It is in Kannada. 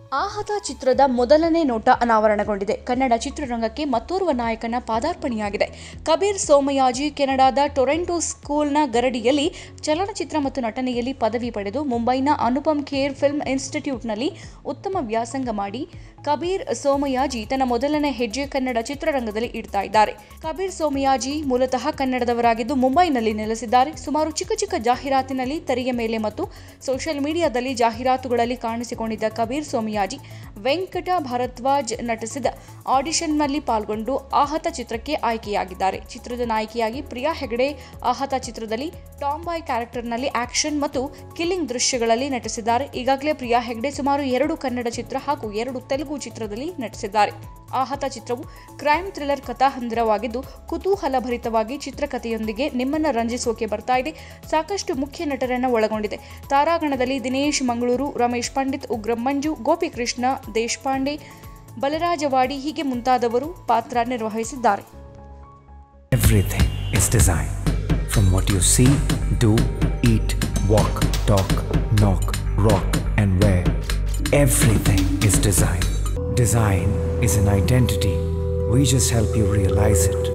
ಆಹತ ಚಿತ್ರದ ಮೊದಲನೇ ನೋಟ ಅನಾವರಣಗೊಂಡಿದೆ ಕನ್ನಡ ಚಿತ್ರರಂಗಕ್ಕೆ ಮತ್ತೋರ್ವ ನಾಯಕನ ಪಾದಾರ್ಪಣೆಯಾಗಿದೆ ಕಬೀರ್ ಸೋಮಯಾಜಿ ಕೆನಡಾದ ಟೊರೆಂಟೊ ಸ್ಕೂಲ್ನ ಗರಡಿಯಲ್ಲಿ ಚಲನಚಿತ್ರ ಮತ್ತು ನಟನೆಯಲ್ಲಿ ಪದವಿ ಪಡೆದು ಮುಂಬೈನ ಅನುಪಮ್ ಖೇರ್ ಫಿಲ್ಮ್ ಇನ್ಸ್ಟಿಟ್ಯೂಟ್ನಲ್ಲಿ ಉತ್ತಮ ವ್ಯಾಸಂಗ ಮಾಡಿ ಕಬೀರ್ ಸೋಮಯಾಜಿ ತನ್ನ ಮೊದಲನೇ ಹೆಜ್ಜೆ ಕನ್ನಡ ಚಿತ್ರರಂಗದಲ್ಲಿ ಇಡ್ತಾ ಇದ್ದಾರೆ ಕಬೀರ್ ಸೋಮಯಾಜಿ ಮೂಲತಃ ಕನ್ನಡದವರಾಗಿದ್ದು ಮುಂಬೈನಲ್ಲಿ ನೆಲೆಸಿದ್ದಾರೆ ಸುಮಾರು ಚಿಕ್ಕ ಚಿಕ್ಕ ಜಾಹೀರಾತಿನಲ್ಲಿ ತೆರೆಯ ಮೇಲೆ ಮತ್ತು ಸೋಷಿಯಲ್ ಮೀಡಿಯಾದಲ್ಲಿ ಜಾಹೀರಾತುಗಳಲ್ಲಿ ಕಾಣಿಸಿಕೊಂಡಿದ್ದ ಕಬೀರ್ ಸೋಮಯಾಜಿ ವೆಂಕಟ ಭಾರದ್ವಾಜ್ ನಟಿಸಿದ ಆಡಿಷನ್ನಲ್ಲಿ ಪಾಲ್ಗೊಂಡು ಆಹತ ಚಿತ್ರಕ್ಕೆ ಆಯ್ಕೆಯಾಗಿದ್ದಾರೆ ಚಿತ್ರದ ನಾಯಕಿಯಾಗಿ ಪ್ರಿಯಾ ಹೆಗಡೆ ಆಹತ ಚಿತ್ರದಲ್ಲಿ ಟಾಮ್ ಬಾಯ್ ಕ್ಯಾರೆಕ್ಟರ್ನಲ್ಲಿ ಆಕ್ಷನ್ ಮತ್ತು ಕಿಲ್ಲಿಂಗ್ ದೃಶ್ಯಗಳಲ್ಲಿ ನಟಿಸಿದ್ದಾರೆ ಈಗಾಗಲೇ ಪ್ರಿಯಾ ಹೆಗಡೆ ಸುಮಾರು ಎರಡು ಕನ್ನಡ ಚಿತ್ರ ಹಾಗೂ ಎರಡು ತೆಲುಗು ಚಿತ್ರದಲ್ಲಿ ನಟಿಸಿದ್ದಾರೆ ಆಹತ ಚಿತ್ರವು ಕ್ರೈಮ್ ಥ್ರಿಲ್ಲರ್ ಕಥಾಹಂದರವಾಗಿದ್ದು ಕುತೂಹಲಭರಿತವಾಗಿ ಚಿತ್ರಕಥೆಯೊಂದಿಗೆ ನಿಮ್ಮನ್ನ ರಂಜಿಸೋಕೆ ಬರ್ತಾ ಇದೆ ಸಾಕಷ್ಟು ಮುಖ್ಯ ನಟರನ್ನ ಒಳಗೊಂಡಿದೆ ತಾರಾಗಣದಲ್ಲಿ ದಿನೇಶ್ ಮಂಗಳೂರು ರಮೇಶ್ ಪಂಡಿತ್ ಉಗ್ರಂ ಮಂಜು ಗೋಪಿಕೃಷ್ಣ ದೇಶಪಾಂಡೆ ಬಲರಾಜವಾಡಿ ಹೀಗೆ ಮುಂತಾದವರು ಪಾತ್ರ ನಿರ್ವಹಿಸಿದ್ದಾರೆ Everything is design. From what you see, do, eat, walk, talk, knock, rock, and wear. Everything is design. Design is an identity. We just help you realize it.